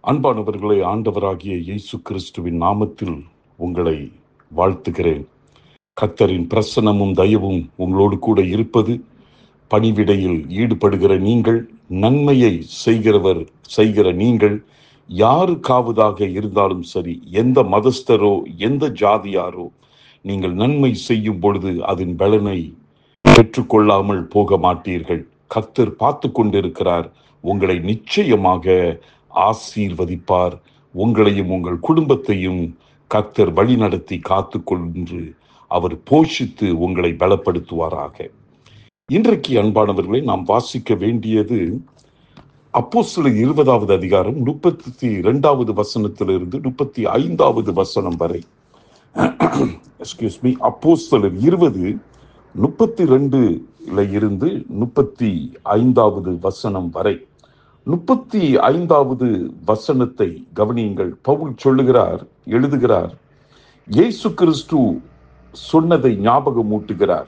அன்பானவர்களே ஆண்டவராகிய இயேசு கிறிஸ்துவின் நாமத்தில் உங்களை வாழ்த்துகிறேன் கத்தரின் பிரசனமும் தயவும் உங்களோடு கூட இருப்பது பணிவிடையில் ஈடுபடுகிற நீங்கள் நன்மையை செய்கிறவர் செய்கிற நீங்கள் யாருக்காவதாக இருந்தாலும் சரி எந்த மதஸ்தரோ எந்த ஜாதியாரோ நீங்கள் நன்மை செய்யும் பொழுது அதன் பலனை பெற்றுக்கொள்ளாமல் போக மாட்டீர்கள் கத்தர் பார்த்து கொண்டிருக்கிறார் உங்களை நிச்சயமாக ஆசீர்வதிப்பார் உங்களையும் உங்கள் குடும்பத்தையும் கத்தர் வழிநடத்தி காத்து கொண்டு அவர் போஷித்து உங்களை பலப்படுத்துவாராக இன்றைக்கு அன்பானவர்களை நாம் வாசிக்க வேண்டியது அப்போ சில இருபதாவது அதிகாரம் முப்பத்தி இரண்டாவது வசனத்திலிருந்து முப்பத்தி ஐந்தாவது வசனம் வரை எக்ஸ்கியூஸ் மீ அப்போ சிலர் இருபது முப்பத்தி ரெண்டுல இருந்து முப்பத்தி ஐந்தாவது வசனம் வரை முப்பத்தி ஐந்தாவது வசனத்தை கவனியுங்கள் பவுல் சொல்லுகிறார் எழுதுகிறார் இயேசு கிறிஸ்து சொன்னதை ஞாபகம் ஊட்டுகிறார்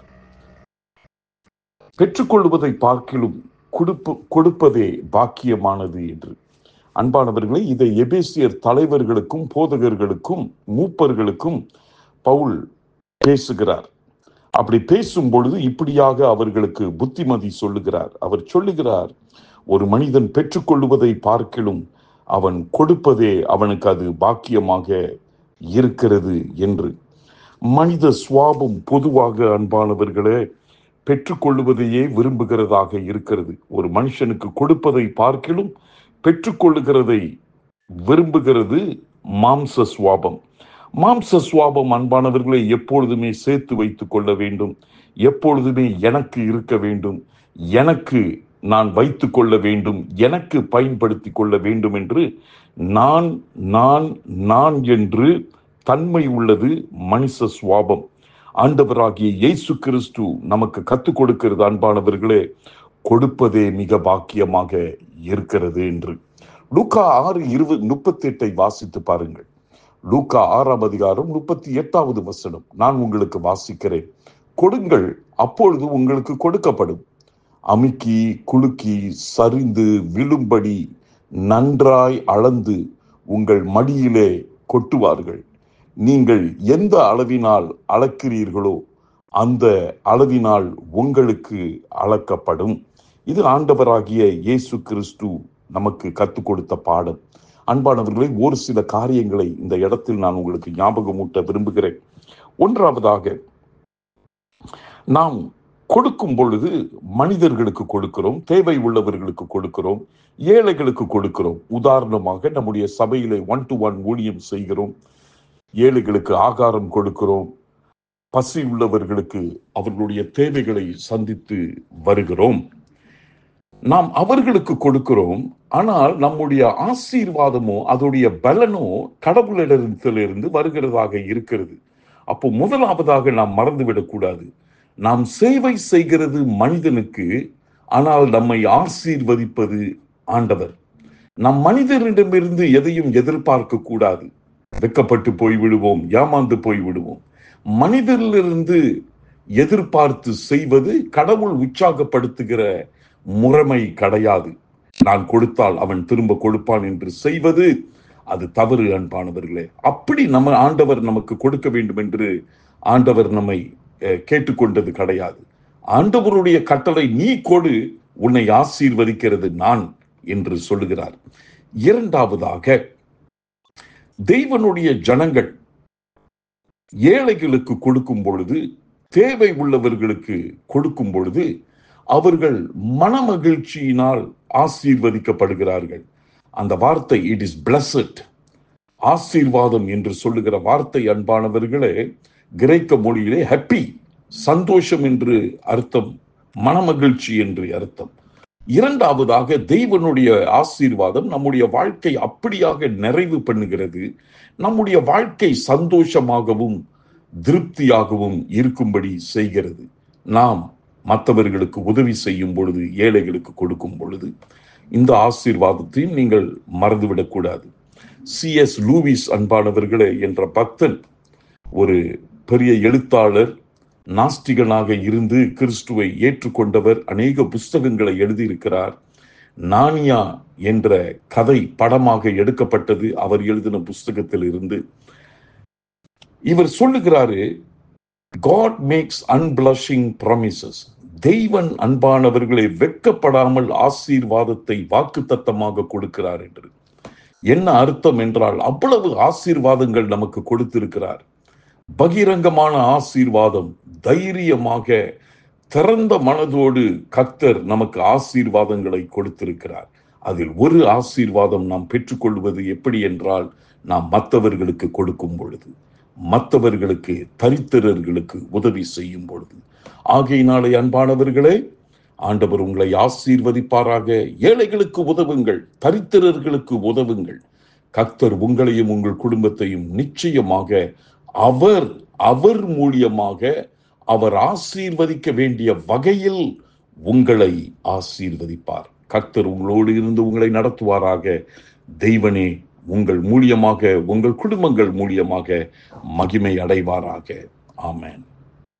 பெற்றுக்கொள்வதை பார்க்கிலும் கொடுப்பு கொடுப்பதே பாக்கியமானது என்று அன்பானவர்களே இதை எபேசியர் தலைவர்களுக்கும் போதகர்களுக்கும் மூப்பர்களுக்கும் பவுல் பேசுகிறார் அப்படி பேசும் பொழுது இப்படியாக அவர்களுக்கு புத்திமதி சொல்லுகிறார் அவர் சொல்லுகிறார் ஒரு மனிதன் பெற்றுக்கொள்வதை பார்க்கிலும் அவன் கொடுப்பதே அவனுக்கு அது பாக்கியமாக இருக்கிறது என்று மனித சுவாபம் பொதுவாக அன்பானவர்களே பெற்றுக்கொள்வதையே விரும்புகிறதாக இருக்கிறது ஒரு மனுஷனுக்கு கொடுப்பதை பார்க்கிலும் பெற்றுக்கொள்ளுகிறதை விரும்புகிறது மாம்ச சுவாபம் மாம்ச சுவாபம் அன்பானவர்களை எப்பொழுதுமே சேர்த்து வைத்துக் கொள்ள வேண்டும் எப்பொழுதுமே எனக்கு இருக்க வேண்டும் எனக்கு நான் வைத்துக் கொள்ள வேண்டும் எனக்கு பயன்படுத்தி கொள்ள வேண்டும் என்று நான் நான் நான் என்று தன்மை உள்ளது மனுஷ சுவாபம் ஆண்டவராகிய இயேசு கிறிஸ்து நமக்கு கத்துக் கொடுக்கிறது அன்பானவர்களே கொடுப்பதே மிக பாக்கியமாக இருக்கிறது என்று லூக்கா ஆறு இருபது முப்பத்தி எட்டை வாசித்து பாருங்கள் லூக்கா ஆறாம் அதிகாரம் முப்பத்தி எட்டாவது வசனம் நான் உங்களுக்கு வாசிக்கிறேன் கொடுங்கள் அப்பொழுது உங்களுக்கு கொடுக்கப்படும் அமுக்கி குலுக்கி சரிந்து விழும்படி நன்றாய் அளந்து உங்கள் மடியிலே கொட்டுவார்கள் நீங்கள் எந்த அளவினால் அளக்கிறீர்களோ அந்த அளவினால் உங்களுக்கு அளக்கப்படும் இது ஆண்டவராகிய இயேசு கிறிஸ்து நமக்கு கற்றுக் கொடுத்த பாடம் அன்பானவர்களை ஒரு சில காரியங்களை இந்த இடத்தில் நான் உங்களுக்கு ஞாபகமூட்ட விரும்புகிறேன் ஒன்றாவதாக நாம் கொடுக்கும் பொழுது மனிதர்களுக்கு கொடுக்கிறோம் தேவை உள்ளவர்களுக்கு கொடுக்கிறோம் ஏழைகளுக்கு கொடுக்கிறோம் உதாரணமாக நம்முடைய சபையிலே ஒன் டு ஒன் ஊழியம் செய்கிறோம் ஏழைகளுக்கு ஆகாரம் கொடுக்கிறோம் பசி உள்ளவர்களுக்கு அவர்களுடைய தேவைகளை சந்தித்து வருகிறோம் நாம் அவர்களுக்கு கொடுக்கிறோம் ஆனால் நம்முடைய ஆசீர்வாதமோ அதோடைய பலனோ கடவுளிடத்திலிருந்து வருகிறதாக இருக்கிறது அப்போ முதலாவதாக நாம் மறந்துவிடக் கூடாது நாம் சேவை செய்கிறது மனிதனுக்கு ஆனால் நம்மை ஆசீர்வதிப்பது ஆண்டவர் நம் மனிதனிடமிருந்து எதையும் எதிர்பார்க்க கூடாது வெக்கப்பட்டு போய் விடுவோம் ஏமாந்து போய் விடுவோம் மனிதரிலிருந்து எதிர்பார்த்து செய்வது கடவுள் உற்சாகப்படுத்துகிற முறைமை கிடையாது நான் கொடுத்தால் அவன் திரும்ப கொடுப்பான் என்று செய்வது அது தவறு அன்பானவர்களே அப்படி நம்ம ஆண்டவர் நமக்கு கொடுக்க வேண்டும் என்று ஆண்டவர் நம்மை கேட்டுக்கொண்டது கிடையாது ஆண்டவருடைய கட்டளை நீ கொடு உன்னை ஆசீர்வதிக்கிறது நான் என்று சொல்லுகிறார் இரண்டாவதாக தெய்வனுடைய ஜனங்கள் ஏழைகளுக்கு கொடுக்கும் பொழுது தேவை உள்ளவர்களுக்கு கொடுக்கும் பொழுது அவர்கள் மனமகிழ்ச்சியினால் ஆசீர்வதிக்கப்படுகிறார்கள் அந்த வார்த்தை இட் இஸ் பிளஸட் ஆசீர்வாதம் என்று சொல்லுகிற வார்த்தை அன்பானவர்களே கிரேக்க மொழியிலே ஹாப்பி சந்தோஷம் என்று அர்த்தம் மனமகிழ்ச்சி என்று அர்த்தம் இரண்டாவதாக தெய்வனுடைய ஆசீர்வாதம் நம்முடைய வாழ்க்கை அப்படியாக நிறைவு பண்ணுகிறது நம்முடைய வாழ்க்கை சந்தோஷமாகவும் திருப்தியாகவும் இருக்கும்படி செய்கிறது நாம் மற்றவர்களுக்கு உதவி செய்யும் பொழுது ஏழைகளுக்கு கொடுக்கும் பொழுது இந்த ஆசீர்வாதத்தையும் நீங்கள் மறந்துவிடக்கூடாது சி எஸ் லூவிஸ் அன்பானவர்களே என்ற பக்தன் ஒரு பெரிய எழுத்தாளர் நாஸ்திகனாக இருந்து கிறிஸ்துவை ஏற்றுக்கொண்டவர் அநேக புஸ்தகங்களை எழுதியிருக்கிறார் நானியா என்ற கதை படமாக எடுக்கப்பட்டது அவர் எழுதின புஸ்தகத்தில் இருந்து இவர் சொல்லுகிறாரு காட் மேக்ஸ் அன்பிளஷிங் ப்ராமிசஸ் தெய்வன் அன்பானவர்களை வெட்கப்படாமல் ஆசீர்வாதத்தை வாக்குத்தத்தமாக கொடுக்கிறார் என்று என்ன அர்த்தம் என்றால் அவ்வளவு ஆசீர்வாதங்கள் நமக்கு கொடுத்திருக்கிறார் பகிரங்கமான ஆசீர்வாதம் தைரியமாக திறந்த மனதோடு கத்தர் நமக்கு ஆசீர்வாதங்களை கொடுத்திருக்கிறார் அதில் ஒரு ஆசீர்வாதம் நாம் பெற்றுக்கொள்வது எப்படி என்றால் நாம் மற்றவர்களுக்கு கொடுக்கும் பொழுது மற்றவர்களுக்கு தரித்திரர்களுக்கு உதவி செய்யும் பொழுது ஆகையினாலே அன்பானவர்களே ஆண்டவர் உங்களை ஆசீர்வதிப்பாராக ஏழைகளுக்கு உதவுங்கள் தரித்திரர்களுக்கு உதவுங்கள் கத்தர் உங்களையும் உங்கள் குடும்பத்தையும் நிச்சயமாக அவர் அவர் மூலியமாக அவர் ஆசீர்வதிக்க வேண்டிய வகையில் உங்களை ஆசீர்வதிப்பார் கர்த்தர் உங்களோடு இருந்து உங்களை நடத்துவாராக தெய்வனே உங்கள் மூலியமாக உங்கள் குடும்பங்கள் மூலியமாக மகிமை அடைவாராக ஆமென்